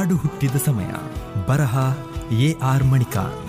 ಹಾಡು ಹುಟ್ಟಿದ ಸಮಯ ಬರಹ ಎ ಆರ್ ಮಣಿಕಾಂತ್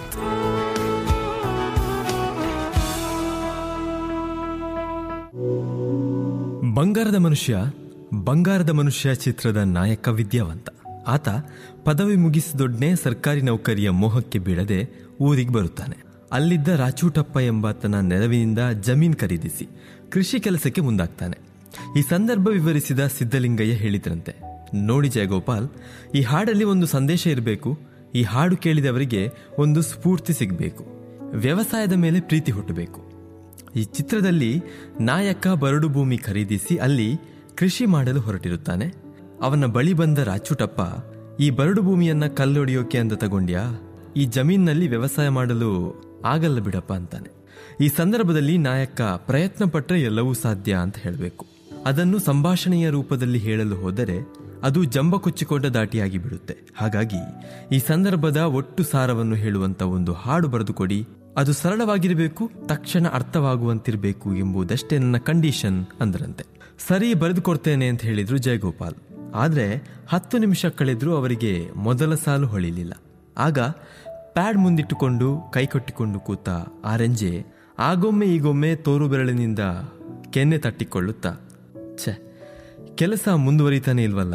ಬಂಗಾರದ ಮನುಷ್ಯ ಬಂಗಾರದ ಮನುಷ್ಯ ಚಿತ್ರದ ನಾಯಕ ವಿದ್ಯಾವಂತ ಆತ ಪದವಿ ಮುಗಿಸಿದೊಡನೆ ಸರ್ಕಾರಿ ನೌಕರಿಯ ಮೋಹಕ್ಕೆ ಬೀಳದೆ ಊರಿಗೆ ಬರುತ್ತಾನೆ ಅಲ್ಲಿದ್ದ ರಾಚೂಟಪ್ಪ ಎಂಬಾತನ ನೆರವಿನಿಂದ ಜಮೀನ್ ಖರೀದಿಸಿ ಕೃಷಿ ಕೆಲಸಕ್ಕೆ ಮುಂದಾಗ್ತಾನೆ ಈ ಸಂದರ್ಭ ವಿವರಿಸಿದ ಸಿದ್ದಲಿಂಗಯ್ಯ ಹೇಳಿದ್ರಂತೆ ನೋಡಿ ಜಯಗೋಪಾಲ್ ಈ ಹಾಡಲ್ಲಿ ಒಂದು ಸಂದೇಶ ಇರಬೇಕು ಈ ಹಾಡು ಕೇಳಿದವರಿಗೆ ಒಂದು ಸ್ಫೂರ್ತಿ ಸಿಗಬೇಕು ವ್ಯವಸಾಯದ ಮೇಲೆ ಪ್ರೀತಿ ಹುಟ್ಟಬೇಕು ಈ ಚಿತ್ರದಲ್ಲಿ ನಾಯಕ ಬರಡು ಭೂಮಿ ಖರೀದಿಸಿ ಅಲ್ಲಿ ಕೃಷಿ ಮಾಡಲು ಹೊರಟಿರುತ್ತಾನೆ ಅವನ ಬಳಿ ಬಂದ ರಾಚುಟಪ್ಪ ಈ ಬರಡು ಭೂಮಿಯನ್ನ ಕಲ್ಲೊಡೆಯೋಕೆ ಅಂತ ತಗೊಂಡ್ಯಾ ಈ ಜಮೀನಿನಲ್ಲಿ ವ್ಯವಸಾಯ ಮಾಡಲು ಆಗಲ್ಲ ಬಿಡಪ್ಪ ಅಂತಾನೆ ಈ ಸಂದರ್ಭದಲ್ಲಿ ನಾಯಕ ಪ್ರಯತ್ನ ಪಟ್ಟರೆ ಎಲ್ಲವೂ ಸಾಧ್ಯ ಅಂತ ಹೇಳಬೇಕು ಅದನ್ನು ಸಂಭಾಷಣೆಯ ರೂಪದಲ್ಲಿ ಹೇಳಲು ಹೋದರೆ ಅದು ಜಂಬ ಕೊಚ್ಚಿಕೊಂಡ ದಾಟಿಯಾಗಿ ಬಿಡುತ್ತೆ ಹಾಗಾಗಿ ಈ ಸಂದರ್ಭದ ಒಟ್ಟು ಸಾರವನ್ನು ಹೇಳುವಂತ ಒಂದು ಹಾಡು ಬರೆದುಕೊಡಿ ಅದು ಸರಳವಾಗಿರಬೇಕು ತಕ್ಷಣ ಅರ್ಥವಾಗುವಂತಿರಬೇಕು ಎಂಬುದಷ್ಟೇ ನನ್ನ ಕಂಡೀಷನ್ ಅಂದ್ರಂತೆ ಸರಿ ಬರೆದುಕೊಡ್ತೇನೆ ಅಂತ ಹೇಳಿದ್ರು ಜಯಗೋಪಾಲ್ ಆದ್ರೆ ಹತ್ತು ನಿಮಿಷ ಕಳೆದ್ರೂ ಅವರಿಗೆ ಮೊದಲ ಸಾಲು ಹೊಳಿಲಿಲ್ಲ ಆಗ ಪ್ಯಾಡ್ ಮುಂದಿಟ್ಟುಕೊಂಡು ಕೈಕೊಟ್ಟಿಕೊಂಡು ಕೂತ ಆರೆಂಜೆ ಆಗೊಮ್ಮೆ ಈಗೊಮ್ಮೆ ತೋರು ಬೆರಳಿನಿಂದ ಕೆನ್ನೆ ತಟ್ಟಿಕೊಳ್ಳುತ್ತಾ ಛೆ ಕೆಲಸ ಮುಂದುವರಿತಾನೆ ಇಲ್ವಲ್ಲ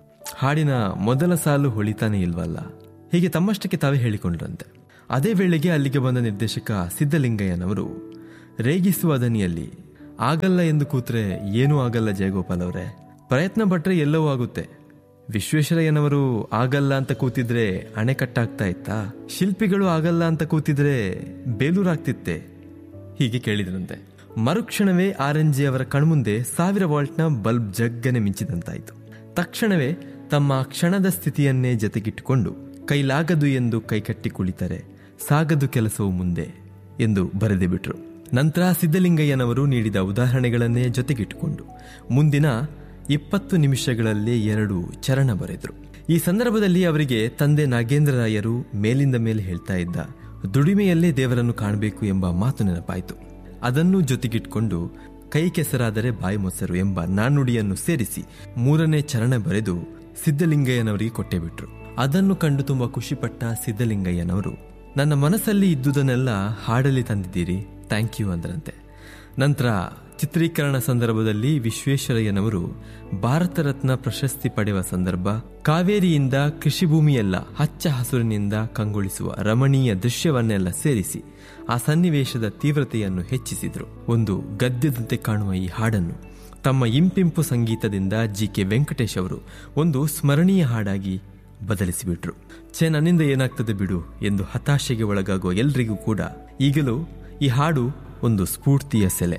ಹಾಡಿನ ಮೊದಲ ಸಾಲು ಹೊಳಿತಾನೆ ಇಲ್ವಲ್ಲ ಹೀಗೆ ತಮ್ಮಷ್ಟಕ್ಕೆ ತಾವೇ ಹೇಳಿಕೊಂಡ್ರಂತೆ ಅದೇ ವೇಳೆಗೆ ಅಲ್ಲಿಗೆ ಬಂದ ನಿರ್ದೇಶಕ ಸಿದ್ದಲಿಂಗಯ್ಯನವರು ರೇಗಿಸುವ ದನಿಯಲ್ಲಿ ಆಗಲ್ಲ ಎಂದು ಕೂತ್ರೆ ಏನೂ ಆಗಲ್ಲ ಜಯಗೋಪಾಲ್ ಅವರೇ ಪ್ರಯತ್ನ ಪಟ್ರೆ ಎಲ್ಲವೂ ಆಗುತ್ತೆ ವಿಶ್ವೇಶ್ವರಯ್ಯನವರು ಆಗಲ್ಲ ಅಂತ ಕೂತಿದ್ರೆ ಅಣೆಕಟ್ಟಾಗ್ತಾ ಇತ್ತಾ ಶಿಲ್ಪಿಗಳು ಆಗಲ್ಲ ಅಂತ ಕೂತಿದ್ರೆ ಬೇಲೂರಾಗ್ತಿತ್ತೆ ಹೀಗೆ ಕೇಳಿದ್ರಂತೆ ಮರುಕ್ಷಣವೇ ಆರೆಂಜಿ ಅವರ ಕಣ್ಮುಂದೆ ಸಾವಿರ ವಾಲ್ಟ್ನ ಬಲ್ಬ್ ಜಗ್ಗನೆ ಮಿಂಚಿದಂತಾಯಿತು ತಕ್ಷಣವೇ ತಮ್ಮ ಕ್ಷಣದ ಸ್ಥಿತಿಯನ್ನೇ ಜತೆಗಿಟ್ಟುಕೊಂಡು ಕೈಲಾಗದು ಎಂದು ಕೈಕಟ್ಟಿ ಕುಳಿತರೆ ಸಾಗದು ಕೆಲಸವು ಮುಂದೆ ಎಂದು ಬರೆದೇ ಬಿಟ್ರು ನಂತರ ಸಿದ್ದಲಿಂಗಯ್ಯನವರು ನೀಡಿದ ಉದಾಹರಣೆಗಳನ್ನೇ ಜೊತೆಗಿಟ್ಟುಕೊಂಡು ಮುಂದಿನ ಇಪ್ಪತ್ತು ನಿಮಿಷಗಳಲ್ಲೇ ಎರಡು ಚರಣ ಬರೆದರು ಈ ಸಂದರ್ಭದಲ್ಲಿ ಅವರಿಗೆ ತಂದೆ ನಾಗೇಂದ್ರ ರಾಯರು ಮೇಲಿಂದ ಮೇಲೆ ಹೇಳ್ತಾ ಇದ್ದ ದುಡಿಮೆಯಲ್ಲೇ ದೇವರನ್ನು ಕಾಣಬೇಕು ಎಂಬ ಮಾತು ನೆನಪಾಯಿತು ಅದನ್ನು ಜೊತೆಗಿಟ್ಕೊಂಡು ಕೈ ಕೆಸರಾದರೆ ಬಾಯಿ ಮೊಸರು ಎಂಬ ನಾಣ್ಣುಡಿಯನ್ನು ಸೇರಿಸಿ ಮೂರನೇ ಚರಣ ಬರೆದು ಸಿದ್ದಲಿಂಗಯ್ಯನವರಿಗೆ ಕೊಟ್ಟೆ ಬಿಟ್ರು ಅದನ್ನು ಕಂಡು ತುಂಬಾ ಖುಷಿಪಟ್ಟ ಸಿದ್ದಲಿಂಗಯ್ಯನವರು ನನ್ನ ಮನಸ್ಸಲ್ಲಿ ಇದ್ದುದನ್ನೆಲ್ಲ ಹಾಡಲಿ ತಂದಿದ್ದೀರಿ ಥ್ಯಾಂಕ್ ಯು ಅಂದ್ರಂತೆ ನಂತರ ಚಿತ್ರೀಕರಣ ಸಂದರ್ಭದಲ್ಲಿ ವಿಶ್ವೇಶ್ವರಯ್ಯನವರು ಭಾರತ ರತ್ನ ಪ್ರಶಸ್ತಿ ಪಡೆಯುವ ಸಂದರ್ಭ ಕಾವೇರಿಯಿಂದ ಕೃಷಿ ಭೂಮಿಯೆಲ್ಲ ಹಚ್ಚ ಹಸುರಿನಿಂದ ಕಂಗೊಳಿಸುವ ರಮಣೀಯ ದೃಶ್ಯವನ್ನೆಲ್ಲ ಸೇರಿಸಿ ಆ ಸನ್ನಿವೇಶದ ತೀವ್ರತೆಯನ್ನು ಹೆಚ್ಚಿಸಿದ್ರು ಒಂದು ಗದ್ಯದಂತೆ ಕಾಣುವ ಈ ಹಾಡನ್ನು ತಮ್ಮ ಇಂಪಿಂಪು ಸಂಗೀತದಿಂದ ಜಿ ಕೆ ವೆಂಕಟೇಶ್ ಅವರು ಒಂದು ಸ್ಮರಣೀಯ ಹಾಡಾಗಿ ಬದಲಿಸಿಬಿಟ್ರು ಛೆ ನನ್ನಿಂದ ಏನಾಗ್ತದೆ ಬಿಡು ಎಂದು ಹತಾಶೆಗೆ ಒಳಗಾಗುವ ಎಲ್ರಿಗೂ ಕೂಡ ಈಗಲೂ ಈ ಹಾಡು ಒಂದು ಸ್ಫೂರ್ತಿಯ ಸೆಲೆ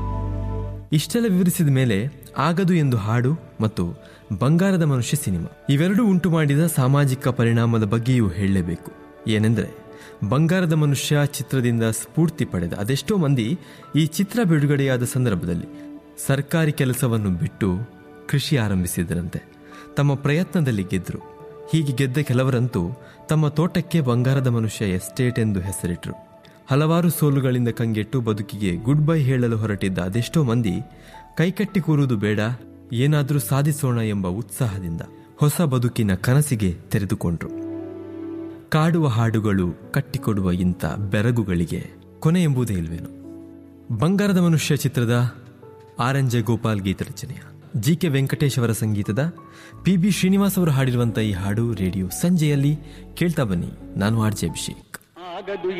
ಇಷ್ಟೆಲ್ಲ ವಿವರಿಸಿದ ಮೇಲೆ ಆಗದು ಎಂದು ಹಾಡು ಮತ್ತು ಬಂಗಾರದ ಮನುಷ್ಯ ಸಿನಿಮಾ ಇವೆರಡೂ ಉಂಟು ಮಾಡಿದ ಸಾಮಾಜಿಕ ಪರಿಣಾಮದ ಬಗ್ಗೆಯೂ ಹೇಳಲೇಬೇಕು ಏನೆಂದರೆ ಬಂಗಾರದ ಮನುಷ್ಯ ಚಿತ್ರದಿಂದ ಸ್ಫೂರ್ತಿ ಪಡೆದ ಅದೆಷ್ಟೋ ಮಂದಿ ಈ ಚಿತ್ರ ಬಿಡುಗಡೆಯಾದ ಸಂದರ್ಭದಲ್ಲಿ ಸರ್ಕಾರಿ ಕೆಲಸವನ್ನು ಬಿಟ್ಟು ಕೃಷಿ ಆರಂಭಿಸಿದರಂತೆ ತಮ್ಮ ಪ್ರಯತ್ನದಲ್ಲಿ ಗೆದ್ರು ಹೀಗೆ ಗೆದ್ದ ಕೆಲವರಂತೂ ತಮ್ಮ ತೋಟಕ್ಕೆ ಬಂಗಾರದ ಮನುಷ್ಯ ಎಸ್ಟೇಟ್ ಎಂದು ಹೆಸರಿಟ್ರು ಹಲವಾರು ಸೋಲುಗಳಿಂದ ಕಂಗೆಟ್ಟು ಬದುಕಿಗೆ ಗುಡ್ ಬೈ ಹೇಳಲು ಹೊರಟಿದ್ದ ಅದೆಷ್ಟೋ ಮಂದಿ ಕೈಕಟ್ಟಿ ಕೂರುವುದು ಬೇಡ ಏನಾದರೂ ಸಾಧಿಸೋಣ ಎಂಬ ಉತ್ಸಾಹದಿಂದ ಹೊಸ ಬದುಕಿನ ಕನಸಿಗೆ ತೆರೆದುಕೊಂಡ್ರು ಕಾಡುವ ಹಾಡುಗಳು ಕಟ್ಟಿಕೊಡುವ ಇಂಥ ಬೆರಗುಗಳಿಗೆ ಕೊನೆ ಎಂಬುದೇ ಇಲ್ವೇನು ಬಂಗಾರದ ಮನುಷ್ಯ ಚಿತ್ರದ ಆರ್ ಎನ್ ಜೆ ಗೋಪಾಲ್ ಗೀತ ರಚನೆಯ ಜಿ ಕೆ ವೆಂಕಟೇಶ್ ಅವರ ಸಂಗೀತದ ಪಿ ಬಿ ಶ್ರೀನಿವಾಸ್ ಅವರು ಹಾಡಿರುವಂತಹ ಈ ಹಾಡು ರೇಡಿಯೋ ಸಂಜೆಯಲ್ಲಿ ಕೇಳ್ತಾ ಬನ್ನಿ ನಾನು ಆರ್ ಜೆ ಅಭಿಷೇಕ್